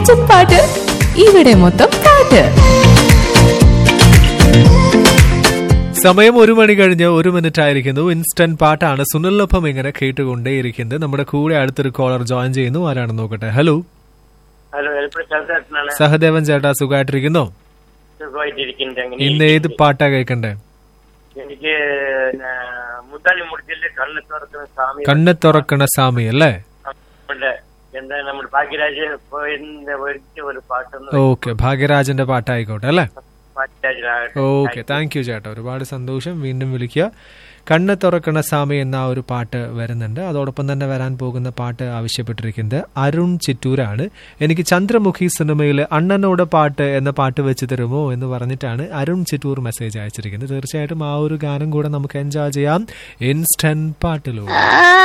instant പാട്ട് ഇവിടെ മൊത്തം പാട്ട് സമയം ഒരു മണി കഴിഞ്ഞ് ഒരു മിനിറ്റ് ആയിരിക്കുന്നു ഇൻസ്റ്റന്റ് പാട്ടാണ് സുനിലിനൊപ്പം ഇങ്ങനെ കേട്ടുകൊണ്ടേയിരിക്കുന്നത് നമ്മുടെ കൂടെ അടുത്തൊരു കോളർ ജോയിൻ ചെയ്യുന്നു ആരാണെന്ന് നോക്കട്ടെ ഹലോ ഹലോ എൽപ്പുഴ ശബ്ദത്തിനാണ് സഹദേവൻ ചേട്ടാ സുഖമായിട്ടിരിക്കുന്നോ സുഖമായിട്ടിരിക്കുന്നത് അങ്ങനെ ഇന്ന് ഏത് പാട്ടാ കേൾക്കണ്ടേ എനിക്ക് പിന്നെ മുത്താലി മുടിച്ചില് കണ്ണ് തുറക്കുന്ന സ്വാമി കണ്ണ് തുറക്കണ സ്വാമി അല്ലേ നമ്മുടെ എന്താ നമ്മുടെ ഭാഗ്യരാജ് പോയിന്റെ ഒരിച്ച ഒരു പാട്ടൊന്ന് ഓക്കെ ഭാഗ്യരാജന്റെ പാട്ടായിക്കോട്ടെ അല്ലേ ഭാഗ്യരാജനാകട്ടെ ഓക്കെ താങ്ക് യു ചേട്ടാ ഒരുപാട് സന്തോഷം വീണ്ടും വിളിക്കുക കണ്ണ് തുറക്കണ സ്വാമി എന്ന ആ ഒരു പാട്ട് വരുന്നുണ്ട് അതോടൊപ്പം തന്നെ വരാൻ പോകുന്ന പാട്ട് ആവശ്യപ്പെട്ടിരിക്കുന്നത് അരുൺ ചിറ്റൂരാണ് എനിക്ക് ചന്ദ്രമുഖി സിനിമയിൽ അണ്ണനോട് പാട്ട് എന്ന പാട്ട് വെച്ച് തരുമോ എന്ന് പറഞ്ഞിട്ടാണ് അരുൺ ചിറ്റൂർ മെസ്സേജ് അയച്ചിരിക്കുന്നത് തീർച്ചയായിട്ടും ആ ഒരു ഗാനം കൂടെ നമുക്ക് എൻജോയ് ചെയ്യാം ഇൻസ്റ്റന്റ് പാട്ടിലൂടെ